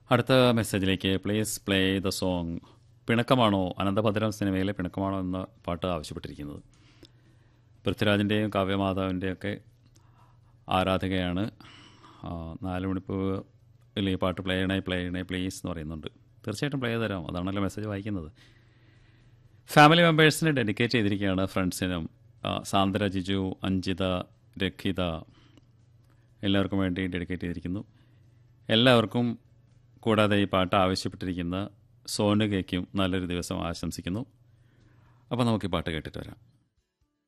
അടുത്ത മെസ്സേജിലേക്ക് please play the song പിണക്കമാണോ അനന്തഭദ്രം സിനിമയിലെ പിണക്കമാണോ എന്ന പാട്ട് ആവശ്യപ്പെട്ടിരിക്കുന്നത് പൃഥ്വിരാജിൻ്റെയും കാവ്യമാതാവിൻ്റെയൊക്കെ ആരാധകയാണ് ആ, നാല് മണിപ്പൂവിൽ ഈ പാട്ട് പ്ലേ ചെയ്യണേ പ്ലേ ചെയ്യണേ പ്ലീസ് എന്ന് പറയുന്നുണ്ട് തീർച്ചയായിട്ടും പ്ലേ ചെയ്ത് തരാം അതാണല്ലോ മെസ്സേജ് വായിക്കുന്നത് ഫാമിലി മെമ്പേഴ്സിന് ഡെഡിക്കേറ്റ് ചെയ്തിരിക്കുകയാണ് ഫ്രണ്ട്സിനും ആ, സാന്ദ്ര ജിജു അഞ്ജിത രഖിത എല്ലാവർക്കും വേണ്ടി ഡെഡിക്കേറ്റ് ചെയ്തിരിക്കുന്നു എല്ലാവർക്കും കൂടാതെ ഈ പാട്ട് ആവശ്യപ്പെട്ടിരിക്കുന്ന സോനുകയ്ക്കും നല്ലൊരു ദിവസം ആശംസിക്കുന്നു അപ്പോൾ നമുക്ക് ഈ പാട്ട് കേട്ടിട്ട് വരാം